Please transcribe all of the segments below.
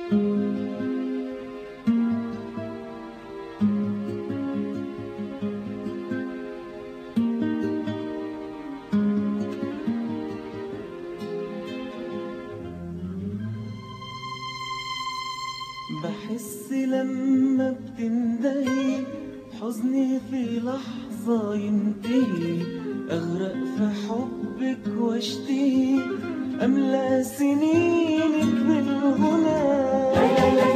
بحس لما بتندهي حزني في لحظة ينتهي أغرق في حبك واشتهي أملى سنينك بالغنى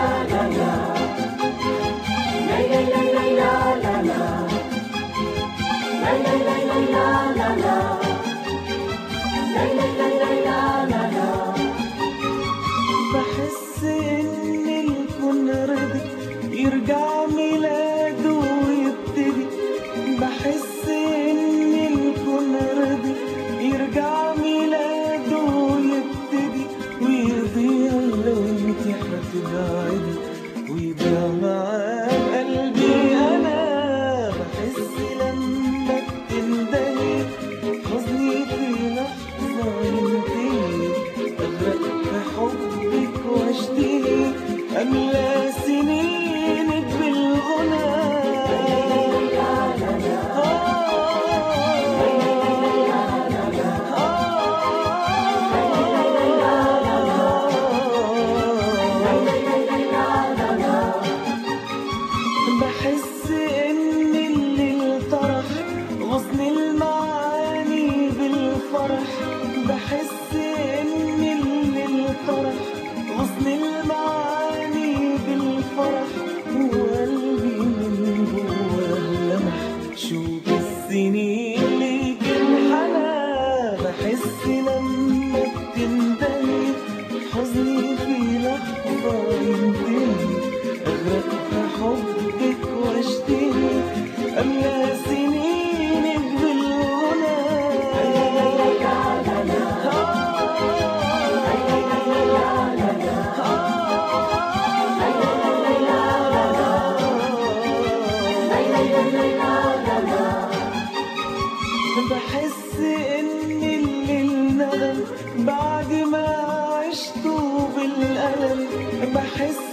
بحس إن الكون رضي يرجع ميلاده ويبتدي بحس إن الكون رضي يرجع ميلاده ويبتدي ويضيع لو انت هتبعدي ويضيع معاه قلبي أنا بحس لما بتندهي حزني في لحظة ينتهي أغرق في حبك واشتهي أملى سنينك بالغنى بحس ان الليل طرح غصن المعاني بالفرح بحس ان الليل طرح غصن المعاني بالفرح وقلبي من جواه لمح شوق السنين ليك انحنى بحس لما بتندهي حزني في لحظة ينتهي أغرق في حبك واشتهي أملى سنينك بالغنى بحس إن الليل ندم بعد ما عشته بالألم بحس